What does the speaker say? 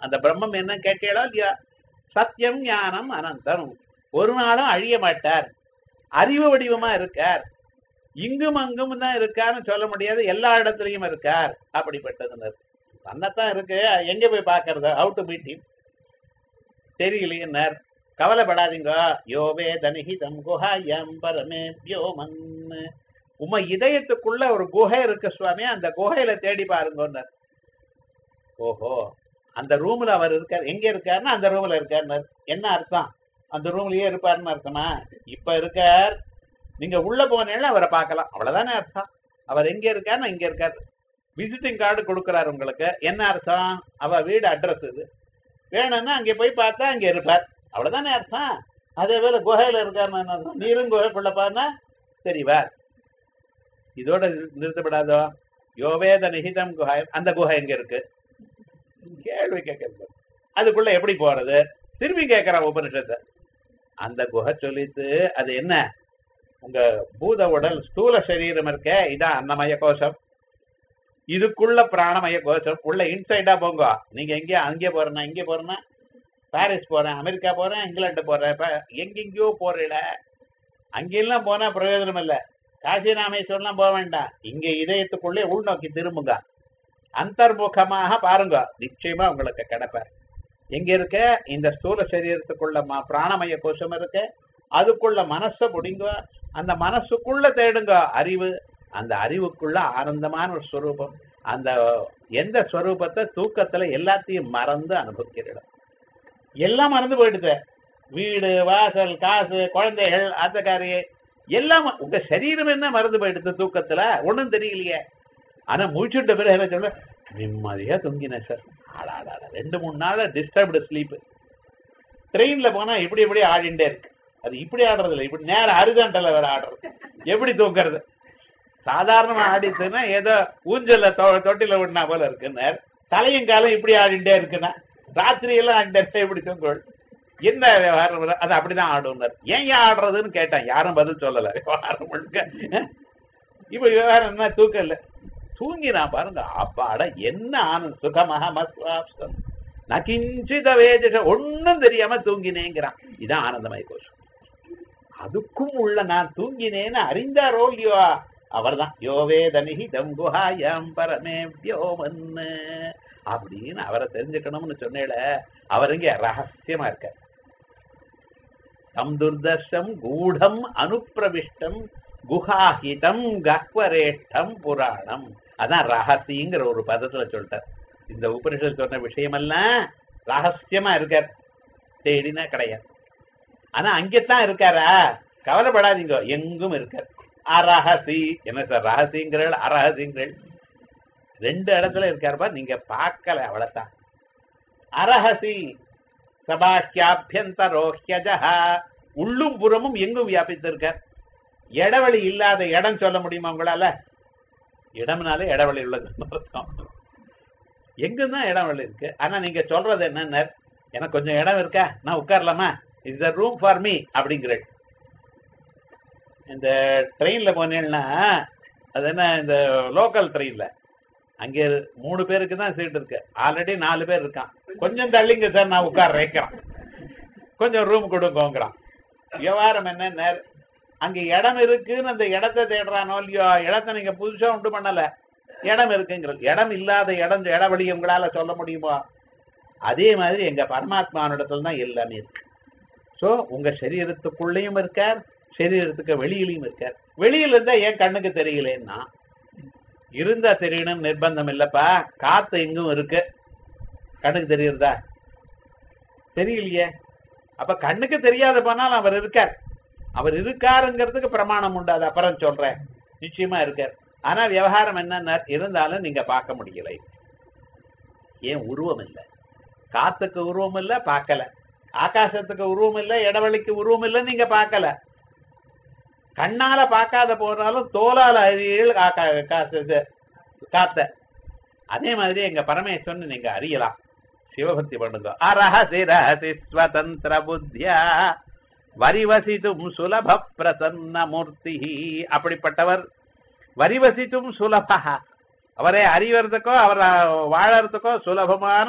அந்த பிரம்மம் என்ன கேட்டீங்களோ இல்லையா சத்தியம் ஞானம் அனந்தம் ஒரு நாளும் அழிய மாட்டார் அறிவு வடிவமா இருக்கார் இங்கும் அங்கும் தான் இருக்காருன்னு சொல்ல முடியாது எல்லா இடத்துலயும் இருக்கார் அப்படிப்பட்டதுனர் தன்னைத்தான் இருக்கு எங்க போய் பாக்குறது ஹவு டு மீட் ஹிம் தெரியலையேன்னார் கவலைப்படாதீங்க யோவே தனிஹிதம் குஹாயம் பரமே வியோமன் உம இதயத்துக்குள்ள ஒரு குகை இருக்கு சுவாமி அந்த குகையில தேடி பாருங்கன்னார் ஓஹோ அந்த ரூம்ல அவர் இருக்கார் எங்க இருக்காருன்னா அந்த ரூம்ல இருக்காருன்னார் என்ன அர்த்தம் அந்த ரூம்லயே இருப்பாருன்னு அர்த்தமா இப்ப இருக்கார் நீங்க உள்ள போனீங்கன்னா அவரை பார்க்கலாம் அவ்வளவுதானே அர்த்தம் அவர் எங்க இருக்காருன்னா இங்க இருக்காரு விசிட்டிங் கார்டு கொடுக்குறாரு உங்களுக்கு என்ன அர்த்தம் அவ வீடு அட்ரஸ் இது வேணும்னா அங்க போய் பார்த்தா அங்க இருப்பார் அவ்வளவுதானே அர்த்தம் அதே போல குகையில இருக்காருன்னு என்ன அர்த்தம்? நீரும் குகைக்குள்ள பாருன்னா தெரிவார் இதோட நிறுத்தப்படாதோ யோவேத நிகிதம் குஹை அந்த குகை எங்க இருக்கு கேள்வி கேட்கறது அதுக்குள்ள எப்படி போறது திரும்பி கேட்கிற உபனிஷத்தை அந்த குகை சொல்லித்து அது என்ன உங்க பூத உடல் ஸ்தூல சரீரம் இருக்க இதான் அன்னமய கோஷம் இதுக்குள்ள பிராணமய கோஷம் உள்ள இன்சைடா போங்க நீங்க எங்கேயா அங்கே போறேன்னா இங்கே போறேன்னா பாரிஸ் போறேன் அமெரிக்கா போறேன் இங்கிலாந்து போறேன் இப்ப எங்கெங்கயோ போறீல அங்கெல்லாம் போனா பிரயோஜனம் இல்ல காசி ராமேஸ்வரம்லாம் போக வேண்டாம் இங்க இதயத்துக்குள்ளே உள்நோக்கி திரும்புங்க அந்தர்முகமாக பாருங்க நிச்சயமா உங்களுக்கு கிடைப்பார் எங்க இருக்க இந்த ஸ்தூல சரீரத்துக்குள்ள ம- பிராணமய கோஷம் இருக்கு அதுக்குள்ள மனச முடிங்க அந்த மனசுக்குள்ள தேடுங்க அறிவு அந்த அறிவுக்குள்ள ஆனந்தமான ஒரு ஸ்வரூபம் அந்த எந்த ஸ்வரூபத்தை தூக்கத்துல எல்லாத்தையும் மறந்து அனுபவிக்கிறோம் எல்லாம் மறந்து போயிடுது வீடு வாசல் காசு குழந்தைகள் அத்தக்காரி எல்லாம் உங்க சரீரம் என்ன மறந்து போயிடுது தூக்கத்துல ஒண்ணும் தெரியலையே ஆனா முடிச்சுட்ட பிறகு என்ன சொல்ல நிம்மதியா தூங்கினேன் சார் ஆடாடா ரெண்டு மூணு நாள் டிஸ்டர்ப்டு ஸ்லீப் ட்ரெயின்ல போனா இப்படி இப்படி ஆடிண்டே இருக்கு அது இப்படி ஆடுறது இல்லை இப்படி நேரம் அருகாண்டல வேற ஆடுறது எப்படி தூக்குறது சாதாரணமா ஆடிச்சுன்னா ஏதோ ஊஞ்சல்ல தொ- தொட்டில விடனா போல இருக்குன்னு தலையும் காலம் இப்படி ஆடிண்டே இருக்குன்னா ராத்திரி எல்லாம் ஆடிண்டே இப்படி தூங்குவோம் என்ன விவகாரம் இது? அது அப்படிதான் ஆடுனார் ஏன் ஏன் ஆடுறதுன்னு கேட்டேன் யாரும் பதில் சொல்லல விவகாரம் முழுக்க இப்ப விவகாரம் என்ன தூக்கம் இல்ல தூங்கினா பாருங்க அப்பாட என்ன ஆனந்த சுகமாக மஸ்வாப்சம் நகிஞ்சித வேதிஷ ஒண்ணும் தெரியாம தூங்கினேங்கிறான் இதான் ஆனந்தமய கோஷம் அதுக்கும் உள்ள நான் தூங்கினேன்னு அறிந்தாரோ இல்லையோ அவர்தான் யோவேதனிஹி தங்குஹாயம் பரமே வியோமன்னு அப்படின்னு அவரை தெரிஞ்சுக்கணும்னு சொன்னேல அவர் இங்க ரகசியமா இருக்கார் தம் துர்தர்ஷம் கூடம் அனுப்பிரவிஷ்டம் குஹாஹிதம் கக்வரேஷ்டம் புராணம் அதான் ரகசியங்கிற ஒரு பதத்துல சொல்லிட்டார் இந்த உபனிஷத் சொன்ன விஷயமெல்லாம் ரகசியமா இருக்கார் தேடினா கிடையாது ஆனா அங்கத்தான் இருக்காரா கவலைப்படாதீங்க எங்கும் இருக்கார் அரஹசி என்ன சார் ரகசியங்கள் அரஹசியங்கள் ரெண்டு இடத்துல இருக்காருப்பா நீங்க பார்க்கல அவ்வளவுதான் அரஹசி சபாக்கியாபியந்தரோஹ்யஜா உள்ளும் புறமும் எங்கும் வியாபித்திருக்கார் இடவெளி இல்லாத இடம் சொல்ல முடியுமா உங்களால இடம்னாலே இடவெளி உள்ளதுன்னு அர்த்தம் எங்குதான் இடவெளி இருக்கு ஆனா நீங்க சொல்றது என்னன்னு எனக்கு கொஞ்சம் இடம் இருக்கா நான் உட்காரலாமா is the room for me அப்படிங்கிற இந்த ட்ரெயின்ல போனேன்னா அது என்ன இந்த லோக்கல் ட்ரெயின்ல அங்கே மூணு பேருக்கு தான் சீட் இருக்கு ஆல்ரெடி நாலு பேர் இருக்கான் கொஞ்சம் தள்ளிங்க சார் நான் உட்கார வைக்கிறேன் கொஞ்சம் ரூம் கொடுங்கோங்கிறான் விவகாரம் என்ன அங்க இடம் இருக்குன்னு அந்த இடத்தை தேடுறானோ இல்லையோ இடத்த நீங்க புதுசா உண்டு பண்ணல இடம் இருக்குங்கிறது இடம் இல்லாத இடம் இடவெளி உங்களால சொல்ல முடியுமா அதே மாதிரி எங்க பரமாத்மானிடத்துல தான் எல்லாமே இருக்கு சோ உங்க சரீரத்துக்குள்ளேயும் இருக்கார் சரீரத்துக்கு வெளியிலையும் இருக்கார் வெளியில இருந்தா ஏன் கண்ணுக்கு தெரியலன்னா இருந்தா தெரியணும் நிர்பந்தம் இல்லப்பா காத்து எங்கும் இருக்கு கண்ணுக்கு தெரியுறதா தெரியலையே அப்ப கண்ணுக்கு தெரியாத போனால் அவர் இருக்கார் அவர் இருக்காருங்கிறதுக்கு பிரமாணம் உண்டு அது அப்புறம் சொல்றேன் நிச்சயமா இருக்கார் ஆனா விவகாரம் என்னன்னா இருந்தாலும் நீங்க பார்க்க முடியல ஏன் உருவம் இல்லை காத்துக்கு உருவம் இல்ல பார்க்கல ஆகாசத்துக்கு உருவம் இல்ல இடவெளிக்கு உருவம் இல்ல நீங்க பார்க்கல கண்ணால பார்க்காத போனாலும் தோலால அறியல் ஆக்கா- காசு இது, காத்த அதே மாதிரி எங்க பரமேஸ்வரன் நீங்க அறியலாம் சிவபக்தி பண்ணுங்க அரஹசி ரஹசி ஸ்வதந்திர புத்தியா வரிவசித்தும் சுலப பிரசன்ன மூர்த்தி அப்படிப்பட்டவர் வரிவசித்தும் சுலபா அவரை அறிவறதுக்கோ அவரை வாழறதுக்கோ சுலபமான